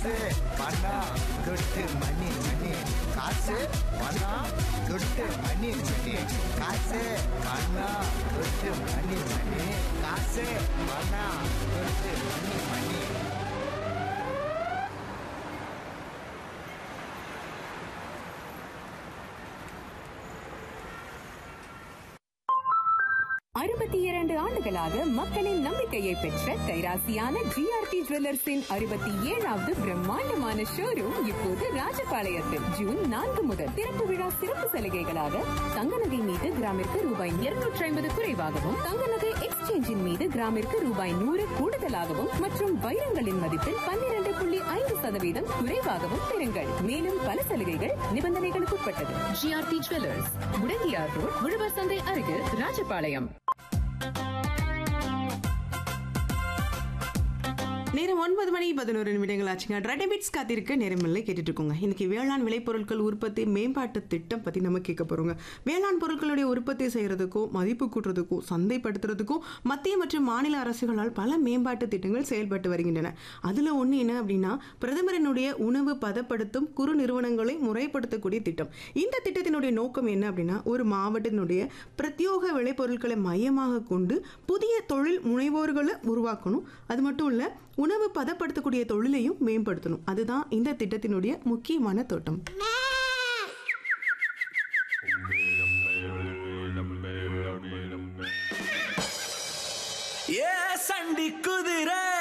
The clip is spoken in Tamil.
காசு பணம் துட்டு மணி மணி காசு பணம் துட்டு மணி மணி காசு பணம் துட்டு மணி மணி காசு பணம் துட்டு மணி மணி அறுபத்தி இரண்டு ஆண்டுகளாக மக்களின் நம்பிக்கையை பெற்ற கைராசியான ஜிஆர்டி ஜுவல்லர்ஸின் அறுபத்தி ஏழாவது பிரம்மாண்டமான ஷோரூம் இப்போது ராஜபாளையத்தில் ஜூன் நான்கு முதல் திறப்பு விழா சிறப்பு சலுகைகளாக தங்க நகை மீது கிராமிற்கு ரூபாய் இருநூற்றி ஐம்பது குறைவாகவும் தங்க நகை எக்ஸ்சேஞ்சின் மீது கிராமிற்கு ரூபாய் நூறு கூடுதலாகவும் மற்றும் வைரங்களின் மதிப்பில் பன்னிரண்டு புள்ளி ஐந்து சதவீதம் குறைவாகவும் பெறுங்கள் மேலும் பல சலுகைகள் நிபந்தனைகளுக்கு உட்பட்டது ஜிஆர்டி ஜுவல்லர்ஸ் முடங்கியார் ரோட் உழவர் சந்தை அருகில் ராஜபாளையம் நேரம் ஒன்பது மணி பதினோரு நிமிடங்கள் ஆச்சுங்க ரெடிமிட்ஸ் காத்திருக்க நேரமில்லை கேட்டுட்டு இருக்கோங்க இன்னைக்கு வேளாண் விளைபொருட்கள் உற்பத்தி மேம்பாட்டு திட்டம் பத்தி நம்ம கேட்க போறோங்க வேளாண் பொருட்களுடைய உற்பத்தி செய்யறதுக்கும் மதிப்பு கூட்டுறதுக்கும் சந்தைப்படுத்துறதுக்கும் மத்திய மற்றும் மாநில அரசுகளால் பல மேம்பாட்டு திட்டங்கள் செயல்பட்டு வருகின்றன அதுல ஒண்ணு என்ன அப்படின்னா பிரதமரினுடைய உணவு பதப்படுத்தும் குறு நிறுவனங்களை முறைப்படுத்தக்கூடிய திட்டம் இந்த திட்டத்தினுடைய நோக்கம் என்ன அப்படின்னா ஒரு மாவட்டத்தினுடைய பிரத்யோக விளைபொருட்களை மையமாக கொண்டு புதிய தொழில் முனைவோர்களை உருவாக்கணும் அது மட்டும் இல்ல உணவு பதப்படுத்தக்கூடிய தொழிலையும் மேம்படுத்தணும் அதுதான் இந்த திட்டத்தினுடைய முக்கியமான தோட்டம் ஏ சண்டி குதிரை